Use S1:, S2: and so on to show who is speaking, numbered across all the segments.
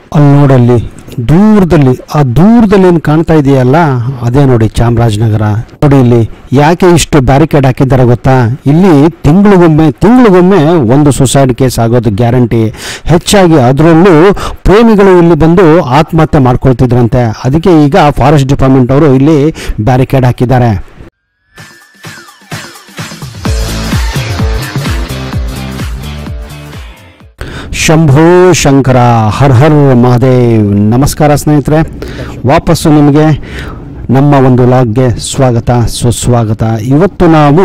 S1: ಅಲ್ಲಿ ನೋಡಲ್ಲಿ ದೂರದಲ್ಲಿ ಆ ದೂರದಲ್ಲಿ ಏನು ಕಾಣ್ತಾ ಇದೆಯಲ್ಲ ಅದೇ ನೋಡಿ ಚಾಮರಾಜನಗರ ನೋಡಿ ಇಲ್ಲಿ ಯಾಕೆ ಇಷ್ಟು ಬ್ಯಾರಿಕೇಡ್ ಹಾಕಿದ್ದಾರೆ ಗೊತ್ತಾ ಇಲ್ಲಿ ತಿಂಗಳಿಗೊಮ್ಮೆ ತಿಂಗಳಿಗೊಮ್ಮೆ ಒಂದು ಸುಸೈಡ್ ಕೇಸ್ ಆಗೋದು ಗ್ಯಾರಂಟಿ ಹೆಚ್ಚಾಗಿ ಅದರಲ್ಲೂ ಪ್ರೇಮಿಗಳು ಇಲ್ಲಿ ಬಂದು ಆತ್ಮಹತ್ಯೆ ಮಾಡ್ಕೊಳ್ತಿದ್ರಂತೆ ಅದಕ್ಕೆ ಈಗ ಫಾರೆಸ್ಟ್ ಡಿಪಾರ್ಟ್ಮೆಂಟ್ ಅವರು ಇಲ್ಲಿ ಬ್ಯಾರಿಕೇಡ್ ಹಾಕಿದ್ದಾರೆ ಶಂಭೋ ಶಂಕರ ಹರ್ ಹರ್ ಮಹಾದೇವ್ ನಮಸ್ಕಾರ ಸ್ನೇಹಿತರೆ ವಾಪಸ್ಸು ನಿಮಗೆ ನಮ್ಮ ಒಂದು ಲಾಗ್ಗೆ ಸ್ವಾಗತ ಸುಸ್ವಾಗತ ಇವತ್ತು ನಾವು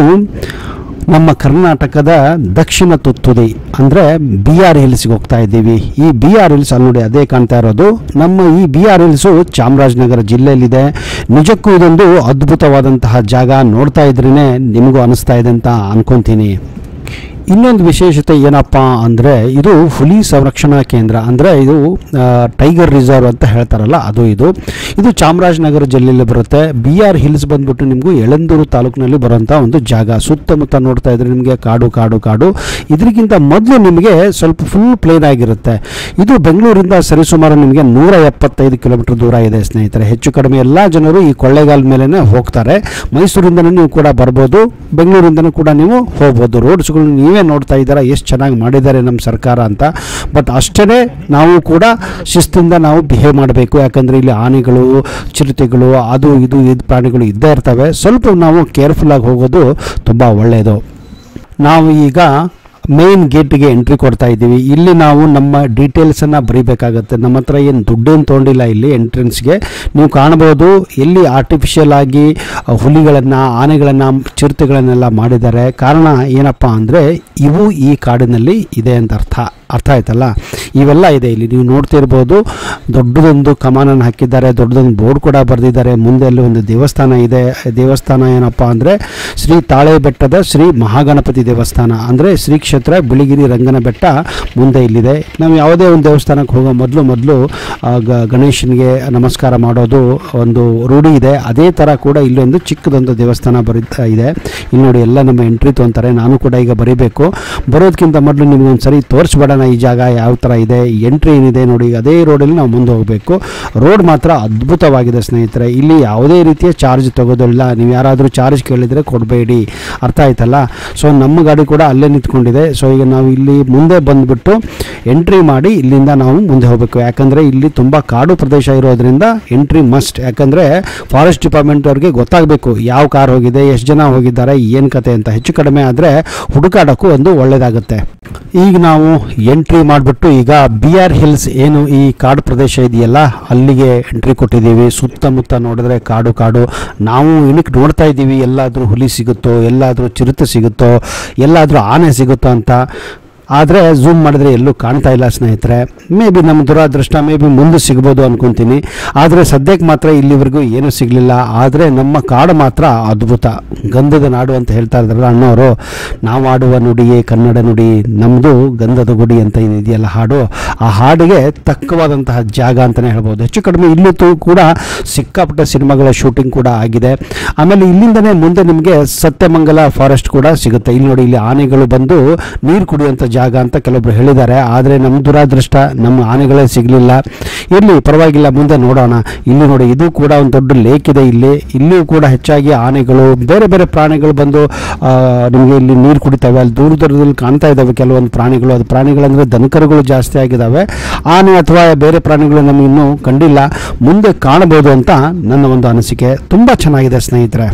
S1: ನಮ್ಮ ಕರ್ನಾಟಕದ ದಕ್ಷಿಣ ತುತ್ತುದಿ ಅಂದರೆ ಬಿ ಆರ್ ಹಿಲ್ಸ್ಗೆ ಹೋಗ್ತಾ ಇದ್ದೀವಿ ಈ ಬಿ ಆರ್ ಹಿಲ್ಸ್ ಅಲ್ಲಿ ನೋಡಿ ಅದೇ ಕಾಣ್ತಾ ಇರೋದು ನಮ್ಮ ಈ ಬಿ ಆರ್ ಹಿಲ್ಸು ಚಾಮರಾಜನಗರ ಜಿಲ್ಲೆಯಲ್ಲಿದೆ ನಿಜಕ್ಕೂ ಇದೊಂದು ಅದ್ಭುತವಾದಂತಹ ಜಾಗ ನೋಡ್ತಾ ಇದ್ರೇ ನಿಮಗೂ ಅನಿಸ್ತಾ ಇದೆ ಅಂತ ಅನ್ಕೊತೀನಿ ಇನ್ನೊಂದು ವಿಶೇಷತೆ ಏನಪ್ಪ ಅಂದರೆ ಇದು ಹುಲಿ ಸಂರಕ್ಷಣಾ ಕೇಂದ್ರ ಅಂದರೆ ಇದು ಆ, ಟೈಗರ್ ರಿಸರ್ವ್ ಅಂತ ಹೇಳ್ತಾರಲ್ಲ ಅದು ಇದು ಇದು ಚಾಮರಾಜನಗರ ಜಿಲ್ಲೆಯಲ್ಲಿ ಬರುತ್ತೆ ಬಿ ಆರ್ ಹಿಲ್ಸ್ ಬಂದ್ಬಿಟ್ಟು ನಿಮಗೂ ಯಳಂದೂರು ತಾಲೂಕಿನಲ್ಲಿ ಬರುವಂಥ ಒಂದು ಜಾಗ ಸುತ್ತಮುತ್ತ ನೋಡ್ತಾ ಇದ್ರೆ ನಿಮಗೆ ಕಾಡು ಕಾಡು ಕಾಡು ಇದಕ್ಕಿಂತ ಮೊದಲು ನಿಮಗೆ ಸ್ವಲ್ಪ ಫುಲ್ ಪ್ಲೇನ್ ಆಗಿರುತ್ತೆ ಇದು ಬೆಂಗಳೂರಿಂದ ಸರಿಸುಮಾರು ನಿಮಗೆ ನೂರ ಎಪ್ಪತ್ತೈದು ಕಿಲೋಮೀಟರ್ ದೂರ ಇದೆ ಸ್ನೇಹಿತರೆ ಹೆಚ್ಚು ಕಡಿಮೆ ಎಲ್ಲ ಜನರು ಈ ಕೊಳ್ಳೇಗಾಲ ಮೇಲೇ ಹೋಗ್ತಾರೆ ಮೈಸೂರಿಂದನೂ ನೀವು ಕೂಡ ಬರ್ಬೋದು ಬೆಂಗಳೂರಿಂದನೂ ಕೂಡ ನೀವು ಹೋಗ್ಬೋದು ರೋಡ್ಸ್ಗಳು ನೀವೇ ನೋಡ್ತಾ ಇದ್ದೀರಾ ಎಷ್ಟು ಚೆನ್ನಾಗಿ ಮಾಡಿದ್ದಾರೆ ನಮ್ಮ ಸರ್ಕಾರ ಅಂತ ಬಟ್ ಅಷ್ಟೇ ನಾವು ಕೂಡ ಶಿಸ್ತಿಂದ ನಾವು ಬಿಹೇವ್ ಮಾಡಬೇಕು ಯಾಕಂದರೆ ಇಲ್ಲಿ ಆನೆಗಳು ಚಿರತೆಗಳು ಅದು ಇದು ಇದು ಪ್ರಾಣಿಗಳು ಇದ್ದೇ ಇರ್ತವೆ ಸ್ವಲ್ಪ ನಾವು ಕೇರ್ಫುಲ್ಲಾಗಿ ಹೋಗೋದು ತುಂಬ ಒಳ್ಳೆಯದು ನಾವು ಈಗ ಮೇನ್ ಗೇಟಿಗೆ ಎಂಟ್ರಿ ಕೊಡ್ತಾ ಇದ್ದೀವಿ ಇಲ್ಲಿ ನಾವು ನಮ್ಮ ಡೀಟೇಲ್ಸನ್ನು ಬರೀಬೇಕಾಗತ್ತೆ ನಮ್ಮ ಹತ್ರ ಏನು ದುಡ್ಡೇನು ತೊಗೊಂಡಿಲ್ಲ ಇಲ್ಲಿ ಎಂಟ್ರೆನ್ಸ್ಗೆ ನೀವು ಕಾಣ್ಬೋದು ಎಲ್ಲಿ ಆರ್ಟಿಫಿಷಿಯಲ್ ಆಗಿ ಹುಲಿಗಳನ್ನು ಆನೆಗಳನ್ನು ಚಿರತೆಗಳನ್ನೆಲ್ಲ ಮಾಡಿದ್ದಾರೆ ಕಾರಣ ಏನಪ್ಪ ಅಂದರೆ ಇವು ಈ ಕಾಡಿನಲ್ಲಿ ಇದೆ ಅಂತ ಅರ್ಥ ಅರ್ಥ ಆಯ್ತಲ್ಲ ಇವೆಲ್ಲ ಇದೆ ಇಲ್ಲಿ ನೀವು ನೋಡ್ತಿರ್ಬೋದು ದೊಡ್ಡದೊಂದು ಕಮಾನನ್ನು ಹಾಕಿದ್ದಾರೆ ದೊಡ್ಡದೊಂದು ಬೋರ್ಡ್ ಕೂಡ ಬರೆದಿದ್ದಾರೆ ಮುಂದೆ ಅಲ್ಲಿ ಒಂದು ದೇವಸ್ಥಾನ ಇದೆ ದೇವಸ್ಥಾನ ಏನಪ್ಪ ಅಂದರೆ ಶ್ರೀ ತಾಳೆ ಬೆಟ್ಟದ ಶ್ರೀ ಮಹಾಗಣಪತಿ ದೇವಸ್ಥಾನ ಅಂದರೆ ಶ್ರೀ ಕ್ಷೇತ್ರ ಬಿಳಿಗಿರಿ ರಂಗನ ಬೆಟ್ಟ ಮುಂದೆ ಇಲ್ಲಿದೆ ನಾವು ಯಾವುದೇ ಒಂದು ದೇವಸ್ಥಾನಕ್ಕೆ ಹೋಗೋ ಮೊದಲು ಮೊದಲು ಗಣೇಶನಿಗೆ ನಮಸ್ಕಾರ ಮಾಡೋದು ಒಂದು ರೂಢಿ ಇದೆ ಅದೇ ಥರ ಕೂಡ ಇಲ್ಲೊಂದು ಚಿಕ್ಕದೊಂದು ದೇವಸ್ಥಾನ ಬರೀತಾ ಇದೆ ಇಲ್ಲಿ ನೋಡಿ ಎಲ್ಲ ನಮ್ಮ ಎಂಟ್ರಿ ತೊಗೊಂತಾರೆ ನಾನು ಕೂಡ ಈಗ ಬರೀಬೇಕು ಬರೋದಕ್ಕಿಂತ ಮೊದಲು ನಿಮ್ಗೆ ಒಂದು ಸರಿ ತೋರಿಸ್ಬೇಡೋಣ ಈ ಜಾಗ ಯಾವ ಥರ ಇದೆ ಎಂಟ್ರಿ ಏನಿದೆ ನೋಡಿ ಅದೇ ರೋಡಲ್ಲಿ ನಾವು ಮುಂದೆ ಹೋಗಬೇಕು ರೋಡ್ ಮಾತ್ರ ಅದ್ಭುತವಾಗಿದೆ ಸ್ನೇಹಿತರೆ ಇಲ್ಲಿ ಯಾವುದೇ ರೀತಿಯ ಚಾರ್ಜ್ ತಗೋದಿಲ್ಲ ನೀವು ಯಾರಾದರೂ ಚಾರ್ಜ್ ಕೇಳಿದರೆ ಕೊಡಬೇಡಿ ಅರ್ಥ ಆಯ್ತಲ್ಲ ಸೊ ನಮ್ಮ ಗಾಡಿ ಕೂಡ ಅಲ್ಲೇ ನಿಂತ್ಕೊಂಡಿದೆ ಸೊ ಈಗ ನಾವು ಇಲ್ಲಿ ಮುಂದೆ ಬಂದುಬಿಟ್ಟು ಎಂಟ್ರಿ ಮಾಡಿ ಇಲ್ಲಿಂದ ನಾವು ಮುಂದೆ ಹೋಗಬೇಕು ಯಾಕಂದರೆ ಇಲ್ಲಿ ತುಂಬ ಕಾಡು ಪ್ರದೇಶ ಇರೋದ್ರಿಂದ ಎಂಟ್ರಿ ಮಸ್ಟ್ ಯಾಕಂದರೆ ಫಾರೆಸ್ಟ್ ಡಿಪಾರ್ಟ್ಮೆಂಟ್ ಅವ್ರಿಗೆ ಗೊತ್ತಾಗಬೇಕು ಯಾವ ಕಾರ್ ಹೋಗಿದೆ ಎಷ್ಟು ಜನ ಹೋಗಿದ್ದಾರೆ ಏನು ಕತೆ ಅಂತ ಹೆಚ್ಚು ಕಡಿಮೆ ಆದರೆ ಹುಡುಕಾಡೋಕ್ಕೂ ಒಂದು ಒಳ್ಳೆಯದಾಗುತ್ತೆ ಈಗ ನಾವು ಎಂಟ್ರಿ ಮಾಡಿಬಿಟ್ಟು ಈಗ ಬಿ ಆರ್ ಹಿಲ್ಸ್ ಏನು ಈ ಕಾಡು ಪ್ರದೇಶ ಇದೆಯಲ್ಲ ಅಲ್ಲಿಗೆ ಎಂಟ್ರಿ ಕೊಟ್ಟಿದ್ದೀವಿ ಸುತ್ತಮುತ್ತ ನೋಡಿದ್ರೆ ಕಾಡು ಕಾಡು ನಾವು ಏನಕ್ಕೆ ನೋಡ್ತಾ ಇದ್ದೀವಿ ಎಲ್ಲಾದರೂ ಹುಲಿ ಸಿಗುತ್ತೋ ಎಲ್ಲಾದರೂ ಚಿರತೆ ಸಿಗುತ್ತೋ ಎಲ್ಲಾದರೂ ಆನೆ ಸಿಗುತ್ತೋ ಅಂತ ಆದರೆ ಝೂಮ್ ಮಾಡಿದ್ರೆ ಎಲ್ಲೂ ಕಾಣ್ತಾ ಇಲ್ಲ ಸ್ನೇಹಿತರೆ ಮೇ ಬಿ ನಮ್ಮ ದುರಾದೃಷ್ಟ ಮೇ ಬಿ ಮುಂದೆ ಸಿಗ್ಬೋದು ಅನ್ಕೊತೀನಿ ಆದರೆ ಸದ್ಯಕ್ಕೆ ಮಾತ್ರ ಇಲ್ಲಿವರೆಗೂ ಏನೂ ಸಿಗಲಿಲ್ಲ ಆದರೆ ನಮ್ಮ ಕಾಡು ಮಾತ್ರ ಅದ್ಭುತ ಗಂಧದ ನಾಡು ಅಂತ ಹೇಳ್ತಾ ಇದ್ರಲ್ಲ ಅಣ್ಣವರು ನಾವು ಆಡುವ ನುಡಿಯೇ ಕನ್ನಡ ನುಡಿ ನಮ್ಮದು ಗಂಧದ ಗುಡಿ ಅಂತ ಇದೆಯಲ್ಲ ಹಾಡು ಆ ಹಾಡಿಗೆ ತಕ್ಕವಾದಂತಹ ಜಾಗ ಅಂತಲೇ ಹೇಳ್ಬೋದು ಹೆಚ್ಚು ಕಡಿಮೆ ಇಲ್ಲಿತ್ತು ಕೂಡ ಸಿಕ್ಕಾಪಟ್ಟೆ ಸಿನಿಮಾಗಳ ಶೂಟಿಂಗ್ ಕೂಡ ಆಗಿದೆ ಆಮೇಲೆ ಇಲ್ಲಿಂದನೇ ಮುಂದೆ ನಿಮಗೆ ಸತ್ಯಮಂಗಲ ಫಾರೆಸ್ಟ್ ಕೂಡ ಸಿಗುತ್ತೆ ಇಲ್ಲಿ ನೋಡಿ ಇಲ್ಲಿ ಆನೆಗಳು ಬಂದು ನೀರು ಕುಡಿಯುವಂಥ ಜಾಗ ಅಂತ ಕೆಲವೊಬ್ರು ಹೇಳಿದ್ದಾರೆ ಆದರೆ ನಮ್ಮ ದುರಾದೃಷ್ಟ ನಮ್ಮ ಆನೆಗಳೇ ಸಿಗಲಿಲ್ಲ ಇರಲಿ ಪರವಾಗಿಲ್ಲ ಮುಂದೆ ನೋಡೋಣ ಇಲ್ಲಿ ನೋಡಿ ಇದು ಕೂಡ ಒಂದು ದೊಡ್ಡ ಲೇಕ್ ಇದೆ ಇಲ್ಲಿ ಇಲ್ಲಿಯೂ ಕೂಡ ಹೆಚ್ಚಾಗಿ ಆನೆಗಳು ಬೇರೆ ಬೇರೆ ಪ್ರಾಣಿಗಳು ಬಂದು ಆ, ನಿಮಗೆ ಇಲ್ಲಿ ನೀರು ಕುಡಿತವೆ ಅಲ್ಲಿ ದೂರ ದೂರದಲ್ಲಿ ಕಾಣ್ತಾ ಇದ್ದಾವೆ ಕೆಲವೊಂದು ಪ್ರಾಣಿಗಳು ಅದು ಪ್ರಾಣಿಗಳಂದರೆ ದನಕರುಗಳು ಜಾಸ್ತಿ ಆಗಿದ್ದಾವೆ ಆನೆ ಅಥವಾ ಬೇರೆ ಪ್ರಾಣಿಗಳು ನಮಗೆ ಇನ್ನೂ ಕಂಡಿಲ್ಲ ಮುಂದೆ ಕಾಣಬಹುದು ಅಂತ ನನ್ನ ಒಂದು ಅನಿಸಿಕೆ ತುಂಬ ಚೆನ್ನಾಗಿದೆ ಸ್ನೇಹಿತರೆ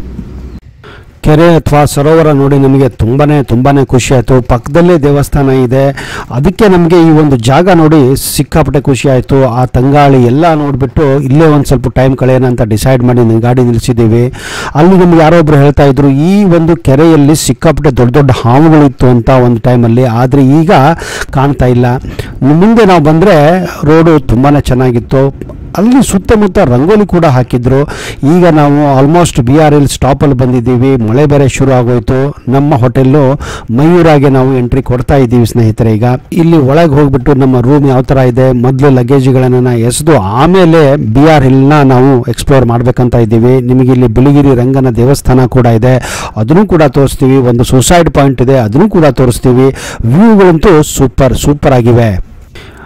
S1: ಕೆರೆ ಅಥವಾ ಸರೋವರ ನೋಡಿ ನಮಗೆ ತುಂಬಾನೇ ತುಂಬಾನೇ ಖುಷಿ ಆಯಿತು ಪಕ್ಕದಲ್ಲೇ ದೇವಸ್ಥಾನ ಇದೆ ಅದಕ್ಕೆ ನಮಗೆ ಈ ಒಂದು ಜಾಗ ನೋಡಿ ಸಿಕ್ಕಾಪಟ್ಟೆ ಖುಷಿ ಆಯಿತು ಆ ತಂಗಾಳಿ ಎಲ್ಲ ನೋಡಿಬಿಟ್ಟು ಇಲ್ಲೇ ಒಂದು ಸ್ವಲ್ಪ ಟೈಮ್ ಕಳೆಯೋಣ ಅಂತ ಡಿಸೈಡ್ ಮಾಡಿ ನಾನು ಗಾಡಿ ನಿಲ್ಲಿಸಿದ್ದೀವಿ ಅಲ್ಲಿ ನಮ್ಗೆ ಯಾರೋ ಒಬ್ರು ಹೇಳ್ತಾ ಇದ್ರು ಈ ಒಂದು ಕೆರೆಯಲ್ಲಿ ಸಿಕ್ಕಾಪಟ್ಟೆ ದೊಡ್ಡ ದೊಡ್ಡ ಹಾವುಗಳಿತ್ತು ಅಂತ ಒಂದು ಟೈಮಲ್ಲಿ ಆದರೆ ಈಗ ಕಾಣ್ತಾ ಇಲ್ಲ ಮುಂದೆ ನಾವು ಬಂದರೆ ರೋಡು ತುಂಬಾ ಚೆನ್ನಾಗಿತ್ತು ಅಲ್ಲಿ ಸುತ್ತಮುತ್ತ ರಂಗೋಲಿ ಕೂಡ ಹಾಕಿದ್ರು ಈಗ ನಾವು ಆಲ್ಮೋಸ್ಟ್ ಬಿ ಆರ್ ಎಲ್ ಸ್ಟಾಪಲ್ಲಿ ಬಂದಿದ್ದೀವಿ ಮಳೆ ಬೇರೆ ಶುರು ಆಗೋಯ್ತು ನಮ್ಮ ಹೋಟೆಲ್ಲು ಮಯೂರಾಗೆ ನಾವು ಎಂಟ್ರಿ ಕೊಡ್ತಾ ಇದ್ದೀವಿ ಸ್ನೇಹಿತರೆ ಈಗ ಇಲ್ಲಿ ಒಳಗೆ ಹೋಗ್ಬಿಟ್ಟು ನಮ್ಮ ರೂಮ್ ಯಾವ ಥರ ಇದೆ ಮೊದಲು ಲಗೇಜ್ಗಳನ್ನು ಎಸೆದು ಆಮೇಲೆ ಬಿ ಆರ್ ಹಿಲ್ನ ನಾವು ಎಕ್ಸ್ಪ್ಲೋರ್ ಮಾಡ್ಬೇಕಂತ ಇದ್ದೀವಿ ನಿಮಗೆ ಇಲ್ಲಿ ಬಿಳಿಗಿರಿ ರಂಗನ ದೇವಸ್ಥಾನ ಕೂಡ ಇದೆ ಅದನ್ನು ಕೂಡ ತೋರಿಸ್ತೀವಿ ಒಂದು ಸುಸೈಡ್ ಪಾಯಿಂಟ್ ಇದೆ ಅದನ್ನು ಕೂಡ ತೋರಿಸ್ತೀವಿ ವ್ಯೂಗಳಂತೂ ಸೂಪರ್ ಸೂಪರ್ ಆಗಿವೆ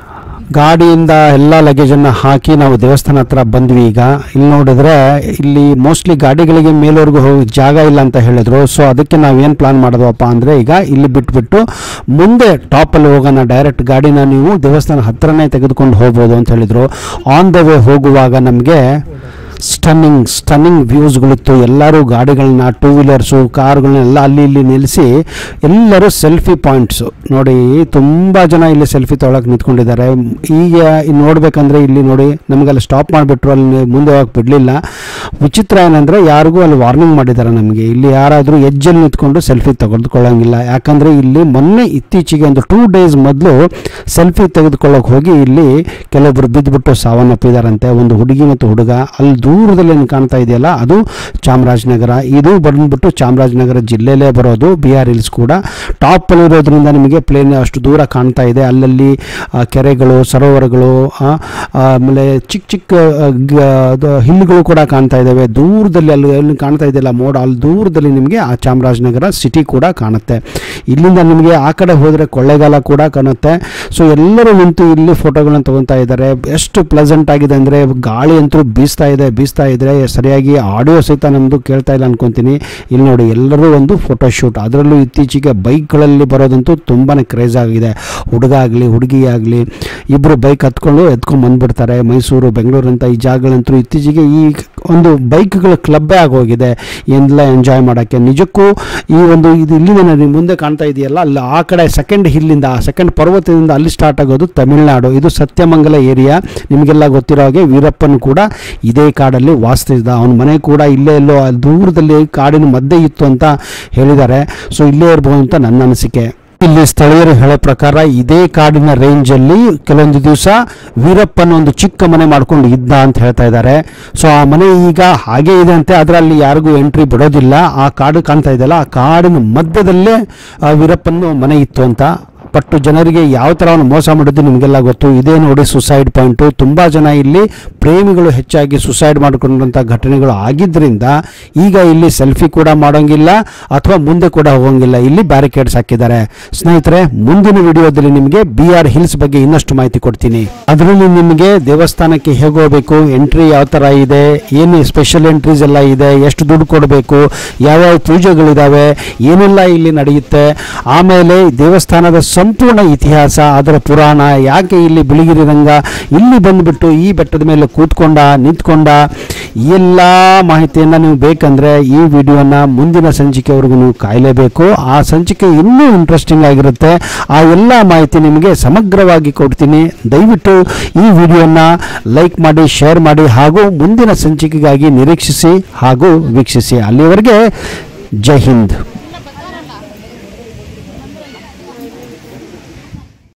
S1: ಗಾಡಿಯಿಂದ ಎಲ್ಲ ಲಗೇಜನ್ನು ಹಾಕಿ ನಾವು ದೇವಸ್ಥಾನ ಹತ್ರ ಬಂದ್ವಿ ಈಗ ಇಲ್ಲಿ ನೋಡಿದ್ರೆ ಇಲ್ಲಿ ಮೋಸ್ಟ್ಲಿ ಗಾಡಿಗಳಿಗೆ ಮೇಲವರೆಗೂ ಹೋಗಿ ಜಾಗ ಇಲ್ಲ ಅಂತ ಹೇಳಿದ್ರು ಸೊ ಅದಕ್ಕೆ ನಾವೇನು ಪ್ಲಾನ್ ಮಾಡಿದ್ವಪ್ಪ ಅಂದರೆ ಈಗ ಇಲ್ಲಿ ಬಿಟ್ಬಿಟ್ಟು ಮುಂದೆ ಟಾಪಲ್ಲಿ ಹೋಗೋಣ ಡೈರೆಕ್ಟ್ ಗಾಡಿನ ನೀವು ದೇವಸ್ಥಾನ ಹತ್ರನೇ ತೆಗೆದುಕೊಂಡು ಹೋಗ್ಬೋದು ಅಂತ ಹೇಳಿದರು ಆನ್ ದ ವೇ ಹೋಗುವಾಗ ನಮಗೆ ಸ್ಟನ್ನಿಂಗ್ ಸ್ಟನ್ನಿಂಗ್ ವ್ಯೂಸ್ಗಳಿತ್ತು ಎಲ್ಲರೂ ಗಾಡಿಗಳನ್ನ ಟೂ ವೀಲರ್ಸು ಕಾರ್ಗಳನ್ನೆಲ್ಲ ಅಲ್ಲಿ ಇಲ್ಲಿ ನಿಲ್ಲಿಸಿ ಎಲ್ಲರೂ ಸೆಲ್ಫಿ ಪಾಯಿಂಟ್ಸು ನೋಡಿ ತುಂಬ ಜನ ಇಲ್ಲಿ ಸೆಲ್ಫಿ ತೊಗೊಳಕ್ಕೆ ನಿಂತ್ಕೊಂಡಿದ್ದಾರೆ ಈಗ ಇನ್ನು ನೋಡ್ಬೇಕಂದ್ರೆ ಇಲ್ಲಿ ನೋಡಿ ನಮಗೆಲ್ಲ ಸ್ಟಾಪ್ ಮಾಡಿಬಿಟ್ರು ಅಲ್ಲಿ ಮುಂದೆ ಹೋಗಕ್ಕೆ ಬಿಡಲಿಲ್ಲ ವಿಚಿತ್ರ ಏನಂದರೆ ಯಾರಿಗೂ ಅಲ್ಲಿ ವಾರ್ನಿಂಗ್ ಮಾಡಿದ್ದಾರೆ ನಮಗೆ ಇಲ್ಲಿ ಯಾರಾದರೂ ಎಜ್ಜಲ್ಲಿ ನಿಂತ್ಕೊಂಡು ಸೆಲ್ಫಿ ತೆಗೆದುಕೊಳ್ಳೋಂಗಿಲ್ಲ ಯಾಕಂದರೆ ಇಲ್ಲಿ ಮೊನ್ನೆ ಇತ್ತೀಚೆಗೆ ಒಂದು ಟೂ ಡೇಸ್ ಮೊದಲು ಸೆಲ್ಫಿ ತೆಗೆದುಕೊಳ್ಳೋಕೆ ಹೋಗಿ ಇಲ್ಲಿ ಕೆಲವೊಬ್ಬರು ಬಿದ್ದುಬಿಟ್ಟು ಸಾವನ್ನಪ್ಪಿದಾರಂತೆ ಒಂದು ಹುಡುಗಿ ಮತ್ತು ಹುಡುಗ ಅಲ್ಲಿ ದೂರದಲ್ಲಿ ಏನು ಕಾಣ್ತಾ ಇದೆಯಲ್ಲ ಅದು ಚಾಮರಾಜನಗರ ಇದು ಬಂದ್ಬಿಟ್ಟು ಚಾಮರಾಜನಗರ ಜಿಲ್ಲೆಯಲ್ಲೇ ಬರೋದು ಬಿ ಆರ್ ಹಿಲ್ಸ್ ಕೂಡ ಟಾಪಲ್ಲಿರೋದ್ರಿಂದ ನಿಮಗೆ ಪ್ಲೇನ್ ಅಷ್ಟು ದೂರ ಕಾಣ್ತಾ ಇದೆ ಅಲ್ಲಲ್ಲಿ ಆ, ಕೆರೆಗಳು ಸರೋವರಗಳು ಆ, ಆಮೇಲೆ ಚಿಕ್ಕ ಚಿಕ್ಕ ಆ, ಗ- ಅದು ಹಿಲ್ಗಳು ಕೂಡ ಕಾಣ್ತಾ ಇದ್ದಾವೆ ದೂರದಲ್ಲಿ ಅಲ್ಲಿ ಅಲ್ಲಿ ಕಾಣ್ತಾ ಇದೆಯಲ್ಲ ಮೋಡ ಅಲ್ಲಿ ದೂರದಲ್ಲಿ ನಿಮಗೆ ಆ ಚಾಮರಾಜನಗರ ಸಿಟಿ ಕೂಡ ಕಾಣುತ್ತೆ ಇಲ್ಲಿಂದ ನಿಮಗೆ ಆ ಕಡೆ ಹೋದರೆ ಕೊಳ್ಳೇಗಾಲ ಕೂಡ ಕಾಣುತ್ತೆ ಸೊ ಎಲ್ಲರೂ ನಿಂತು ಇಲ್ಲಿ ಫೋಟೋಗಳನ್ನ ತಗೊತಾ ಇದ್ದಾರೆ ಎಷ್ಟು ಪ್ಲೆಸೆಂಟ್ ಆಗಿದೆ ಅಂದರೆ ಗಾಳಿ ಅಂತೂ ಬೀಸ್ತಾ ಇದೆ ಬೀಸ್ತಾ ಇದ್ರೆ ಸರಿಯಾಗಿ ಆಡಿಯೋ ಸಹಿತ ನಮ್ಮದು ಕೇಳ್ತಾ ಇಲ್ಲ ಅನ್ಕೊತೀನಿ ಇಲ್ಲಿ ನೋಡಿ ಎಲ್ಲರೂ ಒಂದು ಫೋಟೋ ಶೂಟ್ ಅದರಲ್ಲೂ ಇತ್ತೀಚೆಗೆ ಬೈಕ್ಗಳಲ್ಲಿ ಬರೋದಂತೂ ತುಂಬಾ ಕ್ರೇಜ್ ಆಗಿದೆ ಹುಡುಗ ಆಗಲಿ ಹುಡುಗಿ ಆಗಲಿ ಇಬ್ಬರು ಬೈಕ್ ಹತ್ಕೊಂಡು ಎತ್ಕೊಂಡು ಬಂದ್ಬಿಡ್ತಾರೆ ಮೈಸೂರು ಬೆಂಗಳೂರು ಅಂತ ಈ ಜಾಗಗಳಂತೂ ಇತ್ತೀಚೆಗೆ ಈ ಒಂದು ಬೈಕ್ಗಳ ಕ್ಲಬ್ಬೇ ಆಗೋಗಿದೆ ಎಲ್ಲ ಎಂಜಾಯ್ ಮಾಡೋಕ್ಕೆ ನಿಜಕ್ಕೂ ಈ ಒಂದು ಇದು ಇಲ್ಲಿಂದ ನನಗೆ ಮುಂದೆ ಕಾಣ್ತಾ ಇದೆಯಲ್ಲ ಅಲ್ಲಿ ಆ ಕಡೆ ಸೆಕೆಂಡ್ ಹಿಲ್ಲಿಂದ ಸೆಕೆಂಡ್ ಪರ್ವತದಿಂದ ಅಲ್ಲಿ ಸ್ಟಾರ್ಟ್ ಆಗೋದು ತಮಿಳುನಾಡು ಇದು ಸತ್ಯಮಂಗಲ ಏರಿಯಾ ನಿಮಗೆಲ್ಲ ಗೊತ್ತಿರೋ ಹಾಗೆ ವೀರಪ್ಪನ್ ಕೂಡ ಇದೇ ಕಾಡಲ್ಲಿ ವಾಸಿಸ್ತಿದ್ದ ಅವನ ಮನೆ ಕೂಡ ಇಲ್ಲೇ ಎಲ್ಲೋ ಅಲ್ಲಿ ದೂರದಲ್ಲಿ ಕಾಡಿನ ಮಧ್ಯೆ ಇತ್ತು ಅಂತ ಹೇಳಿದ್ದಾರೆ ಸೊ ಇಲ್ಲೇ ಇರ್ಬೋದು ಅಂತ ನನ್ನ ಅನಿಸಿಕೆ ಇಲ್ಲಿ ಸ್ಥಳೀಯರು ಹೇಳೋ ಪ್ರಕಾರ ಇದೇ ಕಾಡಿನ ರೇಂಜಲ್ಲಿ ಕೆಲವೊಂದು ದಿವಸ ವೀರಪ್ಪನ ಒಂದು ಚಿಕ್ಕ ಮನೆ ಮಾಡ್ಕೊಂಡು ಇದ್ದ ಅಂತ ಹೇಳ್ತಾ ಇದ್ದಾರೆ ಸೊ ಆ ಮನೆ ಈಗ ಹಾಗೆ ಇದೆ ಅಂತೆ ಅದರಲ್ಲಿ ಯಾರಿಗೂ ಎಂಟ್ರಿ ಬಿಡೋದಿಲ್ಲ ಆ ಕಾಡು ಕಾಣ್ತಾ ಇದೆಯಲ್ಲ ಆ ಕಾಡಿನ ಮಧ್ಯದಲ್ಲೇ ಆ ವೀರಪ್ಪನ ಮನೆ ಇತ್ತು ಅಂತ ಬಟ್ ಜನರಿಗೆ ಯಾವ ಥರ ಅವನು ಮೋಸ ಮಾಡಿದ್ದು ನಿಮಗೆಲ್ಲ ಗೊತ್ತು ಇದೇ ನೋಡಿ ಸುಸೈಡ್ ಪಾಯಿಂಟು ತುಂಬ ಜನ ಇಲ್ಲಿ ಪ್ರೇಮಿಗಳು ಹೆಚ್ಚಾಗಿ ಸುಸೈಡ್ ಮಾಡಿಕೊಂಡಂಥ ಘಟನೆಗಳು ಆಗಿದ್ದರಿಂದ ಈಗ ಇಲ್ಲಿ ಸೆಲ್ಫಿ ಕೂಡ ಮಾಡೋಂಗಿಲ್ಲ ಅಥವಾ ಮುಂದೆ ಕೂಡ ಹೋಗೋಂಗಿಲ್ಲ ಇಲ್ಲಿ ಬ್ಯಾರಿಕೇಡ್ಸ್ ಹಾಕಿದ್ದಾರೆ ಸ್ನೇಹಿತರೆ ಮುಂದಿನ ವಿಡಿಯೋದಲ್ಲಿ ನಿಮಗೆ ಬಿ ಆರ್ ಹಿಲ್ಸ್ ಬಗ್ಗೆ ಇನ್ನಷ್ಟು ಮಾಹಿತಿ ಕೊಡ್ತೀನಿ ಅದರಲ್ಲಿ ನಿಮಗೆ ದೇವಸ್ಥಾನಕ್ಕೆ ಹೇಗೆ ಹೋಗಬೇಕು ಎಂಟ್ರಿ ಯಾವ ಥರ ಇದೆ ಏನು ಸ್ಪೆಷಲ್ ಎಂಟ್ರೀಸ್ ಎಲ್ಲ ಇದೆ ಎಷ್ಟು ದುಡ್ಡು ಕೊಡಬೇಕು ಯಾವ್ಯಾವ ಪೂಜೆಗಳಿದ್ದಾವೆ ಏನೆಲ್ಲ ಇಲ್ಲಿ ನಡೆಯುತ್ತೆ ಆಮೇಲೆ ದೇವಸ್ಥಾನದ ಸಂಪೂರ್ಣ ಇತಿಹಾಸ ಅದರ ಪುರಾಣ ಯಾಕೆ ಇಲ್ಲಿ ಬಿಳಿಗಿರಿ ರಂಗ ಇಲ್ಲಿ ಬಂದುಬಿಟ್ಟು ಈ ಬೆಟ್ಟದ ಮೇಲೆ ಕೂತ್ಕೊಂಡ ನಿಂತ್ಕೊಂಡ ಈ ಎಲ್ಲ ಮಾಹಿತಿಯನ್ನು ನೀವು ಬೇಕಂದರೆ ಈ ವಿಡಿಯೋನ ಮುಂದಿನ ಸಂಚಿಕೆವರೆಗೂ ನೀವು ಕಾಯಲೇಬೇಕು ಆ ಸಂಚಿಕೆ ಇನ್ನೂ ಇಂಟ್ರೆಸ್ಟಿಂಗ್ ಆಗಿರುತ್ತೆ ಆ ಎಲ್ಲ ಮಾಹಿತಿ ನಿಮಗೆ ಸಮಗ್ರವಾಗಿ ಕೊಡ್ತೀನಿ ದಯವಿಟ್ಟು ಈ ವಿಡಿಯೋನ ಲೈಕ್ ಮಾಡಿ ಶೇರ್ ಮಾಡಿ ಹಾಗೂ ಮುಂದಿನ ಸಂಚಿಕೆಗಾಗಿ ನಿರೀಕ್ಷಿಸಿ ಹಾಗೂ ವೀಕ್ಷಿಸಿ ಅಲ್ಲಿವರೆಗೆ ಜೈ ಹಿಂದ್